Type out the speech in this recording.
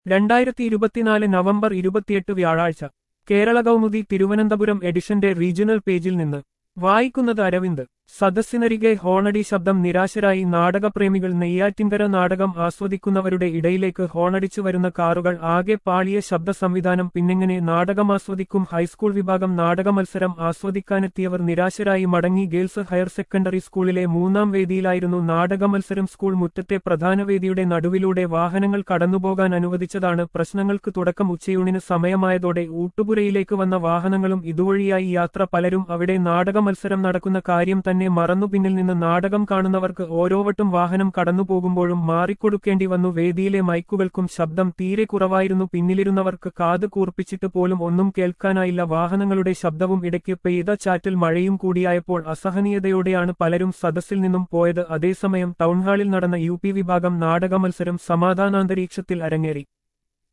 രണ്ടായിരത്തി ഇരുപത്തിനാല് നവംബർ ഇരുപത്തിയെട്ട് വ്യാഴാഴ്ച കേരള കൗമുദി തിരുവനന്തപുരം എഡിഷന്റെ റീജിയണൽ പേജിൽ നിന്ന് വായിക്കുന്നത് അരവിന്ദ് സദസ്സിനരികെ ഹോണടി ശബ്ദം നിരാശരായി നാടകപ്രേമികൾ നെയ്യാറ്റിൻകര നാടകം ആസ്വദിക്കുന്നവരുടെ ഇടയിലേക്ക് ഹോണടിച്ചു വരുന്ന കാറുകൾ ആകെ പാളിയ ശബ്ദ സംവിധാനം പിന്നെങ്ങനെ നാടകമാസ്വദിക്കും ഹൈസ്കൂൾ വിഭാഗം നാടക മത്സരം ആസ്വദിക്കാനെത്തിയവർ നിരാശരായി മടങ്ങി ഗേൾസ് ഹയർ സെക്കൻഡറി സ്കൂളിലെ മൂന്നാം വേദിയിലായിരുന്നു നാടക മത്സരം സ്കൂൾ മുറ്റത്തെ പ്രധാന വേദിയുടെ നടുവിലൂടെ വാഹനങ്ങൾ കടന്നുപോകാൻ അനുവദിച്ചതാണ് പ്രശ്നങ്ങൾക്ക് തുടക്കം ഉച്ചയൂണിന് സമയമായതോടെ ഊട്ടുപുരയിലേക്ക് വന്ന വാഹനങ്ങളും ഇതുവഴിയായി യാത്ര പലരും അവിടെ നാടക മത്സരം നടക്കുന്ന കാര്യം തന്നെ മറന്നു പിന്നിൽ നിന്ന് നാടകം കാണുന്നവർക്ക് ഓരോവട്ടും വാഹനം കടന്നുപോകുമ്പോഴും മാറിക്കൊടുക്കേണ്ടി വന്നു വേദിയിലെ മൈക്കുകൾക്കും ശബ്ദം തീരെ കുറവായിരുന്നു പിന്നിലിരുന്നവർക്ക് കാത് കൂർപ്പിച്ചിട്ട് പോലും ഒന്നും കേൾക്കാനായില്ല വാഹനങ്ങളുടെ ശബ്ദവും ഇടയ്ക്ക് പെയ്ത ചാറ്റൽ മഴയും കൂടിയായപ്പോൾ അസഹനീയതയോടെയാണ് പലരും സദസ്സിൽ നിന്നും പോയത് അതേസമയം ടൗൺഹാളിൽ നടന്ന യു വിഭാഗം നാടക മത്സരം സമാധാനാന്തരീക്ഷത്തിൽ അരങ്ങേറി